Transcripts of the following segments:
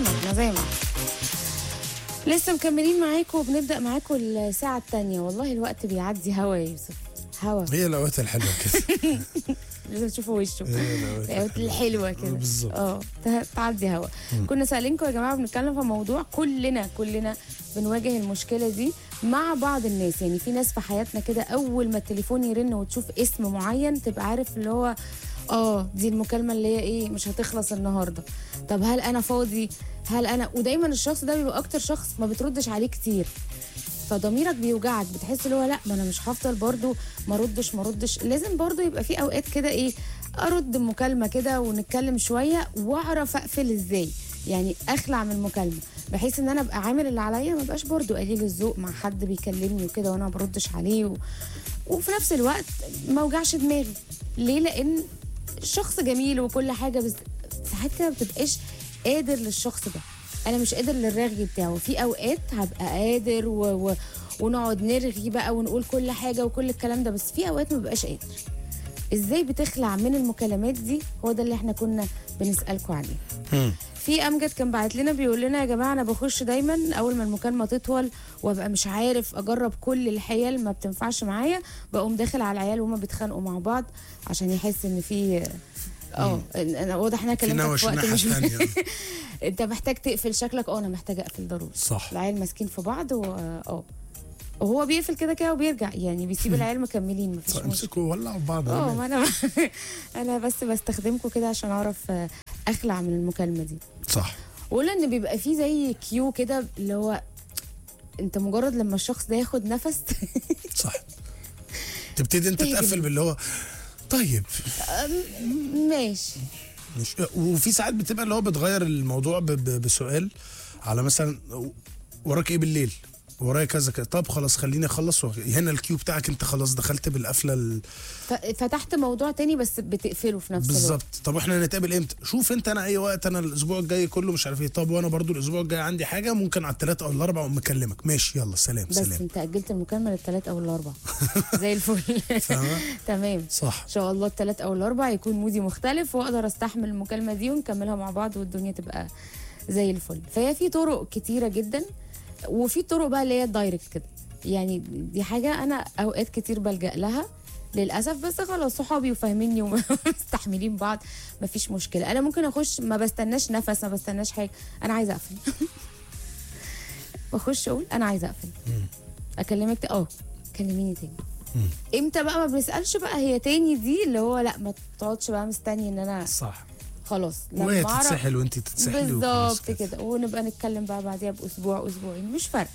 ما احنا زي ما احنا. لسه مكملين معاكم وبنبدا معاكم الساعه الثانيه والله الوقت بيعدي هوا يا يوسف هوا هي الاوقات الحلوه كده لازم تشوفوا وشه هي الأوقات الأوقات الحلوه كده بالظبط. اه ت- تعدي هوا كنا سالينكم يا جماعه بنتكلم في موضوع كلنا كلنا بنواجه المشكله دي مع بعض الناس يعني في ناس في حياتنا كده اول ما التليفون يرن وتشوف اسم معين تبقى عارف اللي هو اه دي المكالمه اللي هي ايه مش هتخلص النهارده طب هل انا فاضي هل انا ودايما الشخص ده بيبقى اكتر شخص ما بتردش عليه كتير فضميرك بيوجعك بتحس اللي هو لا ما انا مش هفضل برضو ما ردش ما ردش لازم برضو يبقى في اوقات كده ايه ارد المكالمه كده ونتكلم شويه واعرف اقفل ازاي يعني اخلع من المكالمه بحيث ان انا ابقى عامل اللي عليا ما بقاش برضو قليل الذوق مع حد بيكلمني وكده وانا ما بردش عليه و... وفي نفس الوقت ما اوجعش دماغي ليه لان الشخص جميل وكل حاجه بس ساعات كده ما بتبقاش قادر للشخص ده انا مش قادر للرغي بتاعه في اوقات هبقى قادر و... و... ونقعد نرغي بقى ونقول كل حاجه وكل الكلام ده بس في اوقات ما ببقاش قادر ازاي بتخلع من المكالمات دي هو ده اللي احنا كنا بنسالكم عليه مم. في امجد كان بعت لنا بيقول لنا يا جماعه انا بخش دايما اول ما المكالمه تطول وابقى مش عارف اجرب كل الحيل ما بتنفعش معايا بقوم داخل على العيال وهما بيتخانقوا مع بعض عشان يحس ان في اه انا واضح ان انا في كلمتك نوش في وقت الناحيه مش الثانيه انت محتاج تقفل شكلك اه انا محتاجه اقفل ضروري صح العيال ماسكين في بعض و اه وهو بيقفل كده كده وبيرجع يعني بيسيب العيال مكملين مفيش مشكله امسكوا ولعوا في بعض اه ما انا انا بس بستخدمكم كده عشان اعرف آه، اخلع من المكالمه دي صح وقول ان بيبقى فيه زي كيو كده اللي هو انت مجرد لما الشخص ده ياخد نفس صح تبتدي انت تهجم. تقفل باللي هو طيب ماشي مش وفي ساعات بتبقى اللي هو بتغير الموضوع ب... ب... بسؤال على مثلا وراك ايه بالليل ورايا كذا كذا طب خلاص خليني اخلص وأخ- هنا الكيو بتاعك انت خلاص دخلت بالقفله ال... ف- فتحت موضوع تاني بس بتقفله في نفس الوقت بالظبط طب احنا هنتقابل امتى شوف انت انا اي وقت انا الاسبوع الجاي كله مش عارف ايه طب وانا برضو الاسبوع الجاي عندي حاجه ممكن على الثلاثه او الاربعه اقوم مكلمك ماشي يلا سلام بس سلام انت اجلت المكالمه للثلاث او الاربع زي الفل فاهمة؟ تمام صح ان شاء الله الثلاث او الاربع يكون مودي مختلف واقدر استحمل المكالمه دي ونكملها مع بعض والدنيا تبقى زي الفل فهي في طرق كتيره جدا وفي طرق بقى اللي هي الدايركت كده يعني دي حاجه انا اوقات كتير بلجا لها للاسف بس خلاص صحابي وفاهميني ومستحملين بعض مفيش مشكله انا ممكن اخش ما بستناش نفس ما بستناش حاجه انا عايزه اقفل بخش اقول انا عايزه اقفل اكلمك ت- اه كلميني تاني امتى بقى ما بنسالش بقى هي تاني دي اللي هو لا ما تقعدش بقى مستني ان انا صح خلاص وهي أعرف- تتسحل وانت تتسحلي وخلاص بالظبط كده ونبقى نتكلم بقى بعديها باسبوع اسبوعين مش فارقه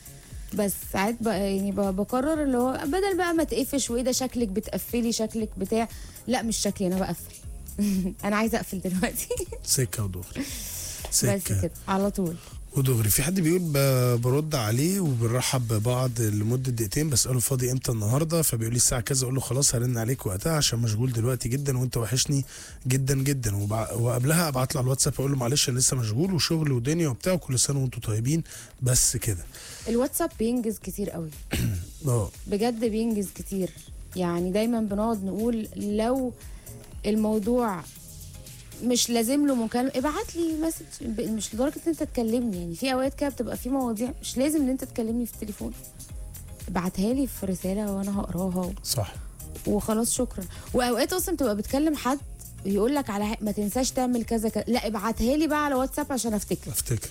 بس ساعات بقى يعني ب- بقرر اللي هو بدل بقى ما تقفش وايه ده شكلك بتقفلي شكلك بتاع لا مش شكلي انا بقفل انا عايزه اقفل دلوقتي سكه ودغري بس سكه كده على طول ودغري في حد بيقول ب- برد عليه وبنرحب ببعض لمده دقيقتين بساله فاضي امتى النهارده فبيقول لي الساعه كذا اقول له خلاص هرن عليك وقتها عشان مشغول دلوقتي جدا وانت وحشني جدا جدا وبع- وقبلها ابعت له على الواتساب اقول له معلش انا لسه مشغول وشغل ودنيا وبتاع وكل سنه وانتم طيبين بس كده الواتساب بينجز كتير قوي اه بجد بينجز كتير يعني دايما بنقعد نقول لو الموضوع مش لازم له مكالمه ابعت لي مسج ب- مش لدرجه ان انت تكلمني يعني في اوقات كده بتبقى في مواضيع مش لازم ان انت تكلمني في التليفون ابعتها لي في رساله وانا هقراها و- صح وخلاص شكرا واوقات اصلا تبقى بتكلم حد يقول لك على ح- ما تنساش تعمل كذا كذا لا ابعتها لي بقى على واتساب عشان افتكر افتكر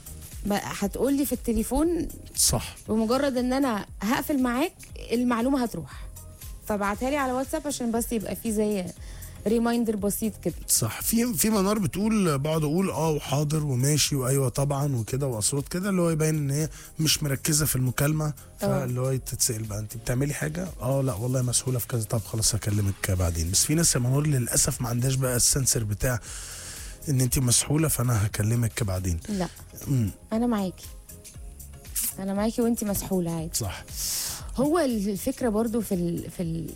هتقول لي في التليفون صح بمجرد ان انا هقفل معاك المعلومه هتروح فابعتها لي على واتساب عشان بس يبقى في زي ريمايندر بسيط كده صح في في منار بتقول بقعد اقول اه وحاضر وماشي وايوه طبعا وكده واصوات كده اللي هو يبين ان هي مش مركزه في المكالمه فاللي هو تتسال بقى انت بتعملي حاجه اه لا والله مسؤوله في كذا طب خلاص هكلمك بعدين بس في ناس يا منور للاسف ما عندهاش بقى السنسر بتاع ان انت مسحوله فانا هكلمك بعدين لا امم انا معاكي انا معاكي وانت مسحوله عادي صح هو الفكره برضو في ال في ال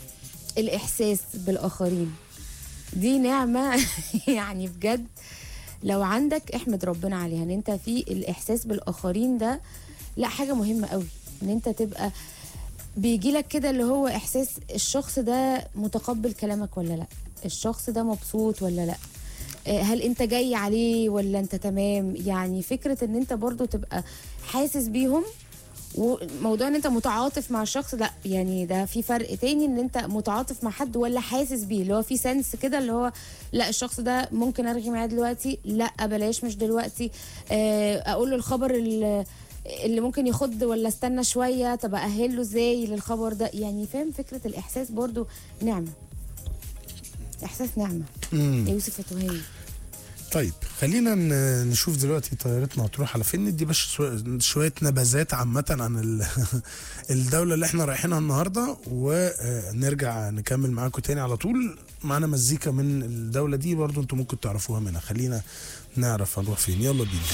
الاحساس بالاخرين دي نعمه يعني بجد لو عندك احمد ربنا عليها ان انت في الاحساس بالاخرين ده لا حاجه مهمه قوي ان انت تبقى بيجي لك كده اللي هو احساس الشخص ده متقبل كلامك ولا لا الشخص ده مبسوط ولا لا آه، هل انت جاي عليه ولا انت تمام يعني فكره ان انت برضو تبقى حاسس بيهم وموضوع ان انت متعاطف مع الشخص لا يعني ده في فرق تاني ان انت متعاطف مع حد ولا حاسس بيه اللي هو في سنس كده اللي هو لا الشخص ده ممكن ارغي معاه دلوقتي لا بلاش مش دلوقتي آه، اقول له الخبر ال- اللي ممكن يخض ولا استنى شويه طب اهله ازاي للخبر ده يعني فاهم فكره الاحساس برضو نعمه احساس نعمه مم. يا يوسف التهامي طيب خلينا ن- نشوف دلوقتي طيارتنا هتروح على فين ندي بس شوية- شويه نبذات عامه عن ال- الدوله اللي احنا رايحينها النهارده ونرجع نكمل معاكم تاني على طول معانا مزيكا من الدوله دي برضو انتم ممكن تعرفوها منها خلينا نعرف هنروح فين يلا بينا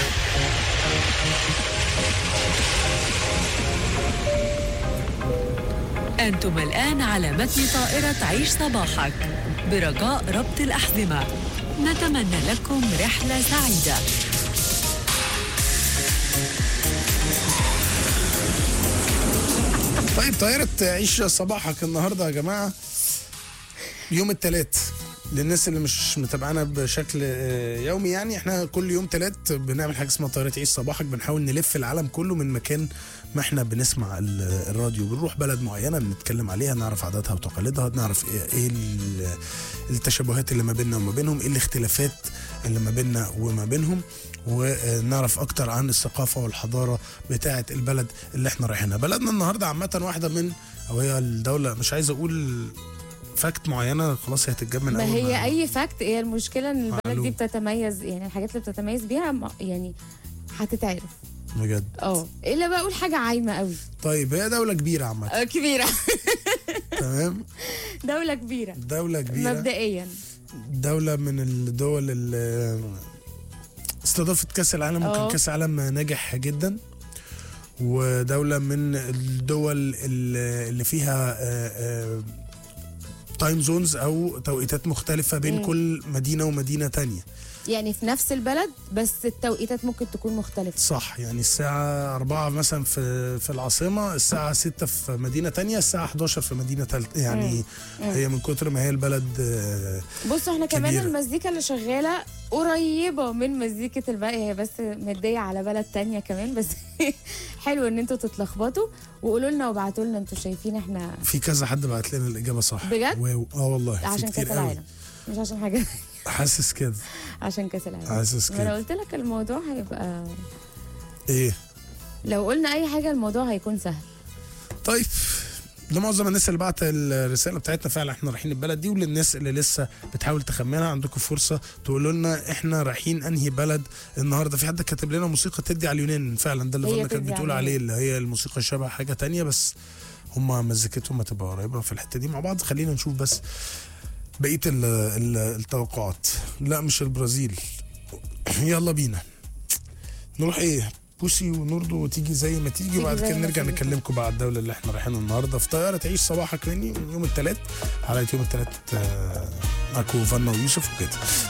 أنتم الآن على متن طائرة عيش صباحك برجاء ربط الأحزمة نتمنى لكم رحلة سعيدة طيب طيارة عيش صباحك النهارده يا جماعة يوم الثلاث للناس اللي مش متابعانا بشكل آه، يومي يعني احنا كل يوم ثلاث بنعمل حاجه اسمها طياره عيش صباحك بنحاول نلف العالم كله من مكان ما احنا بنسمع ال- الراديو بنروح بلد معينه بنتكلم عليها نعرف عاداتها وتقاليدها نعرف ايه, إيه ال- التشابهات اللي ما بيننا وما بينهم ايه الاختلافات اللي ما بيننا وما بينهم ونعرف اكتر عن الثقافه والحضاره بتاعه البلد اللي احنا رايحينها بلدنا النهارده عامه واحده من او هي الدوله مش عايز اقول فاكت معينه خلاص هي هتتجاب من ما أول هي اي فاكت هي المشكله ان البلد معلوم. دي بتتميز يعني الحاجات اللي بتتميز بيها م- يعني هتتعرف بجد اه الا بقى اقول حاجه عايمه قوي طيب هي دوله كبيره عامه آه، كبيره تمام دوله كبيره دوله كبيره مبدئيا دولة من الدول اللي استضافت كأس العالم وكان اه. كأس العالم ناجح جدا ودولة من الدول اللي اللي فيها تايم زونز او توقيتات مختلفة بين مم. كل مدينة ومدينة تانية يعني في نفس البلد بس التوقيتات ممكن تكون مختلفه صح يعني الساعة 4 مثلا في في العاصمة الساعة 6 في مدينة تانية الساعة 11 في مدينة تالتة يعني هي من كتر ما هي البلد آه، بص احنا كمان كبيرة. المزيكا اللي شغاله قريبه من مزيكه الباقي هي بس مديه على بلد تانية كمان بس حلو ان انتوا تتلخبطوا وقولوا لنا وابعتوا لنا انتوا شايفين احنا في كذا حد بعت لنا الإجابة صح بجد؟ واو اه والله في عشان كتير كاس قوي. العالم مش عشان حاجه حاسس كده عشان كاس العالم حاسس ما انا كده قلت لك الموضوع هيبقى ايه لو قلنا اي حاجه الموضوع هيكون سهل طيب لمعظم الناس اللي بعت الرساله بتاعتنا فعلا احنا رايحين البلد دي وللناس اللي لسه بتحاول تخمنها عندكم فرصه تقولوا لنا احنا رايحين انهي بلد النهارده في حد كاتب لنا موسيقى تدي على اليونان فعلا ده اللي هي فانا كانت تدي بتقول على عليه اللي هي الموسيقى شبه حاجه تانية بس هم مزيكتهم هتبقى قريبه في الحته دي مع بعض خلينا نشوف بس بقيه ال- ال- التوقعات لا مش البرازيل يلا بينا نروح ايه بوسي ونوردو وتيجي زي ما تيجي وبعد زي كده ما نرجع تيجي. نكلمكم بقى على الدوله اللي احنا رايحينها النهارده في طياره عيش صباحك مني يوم الثلاث حلقه يوم الثلاث معاكم فانا ويوسف وكده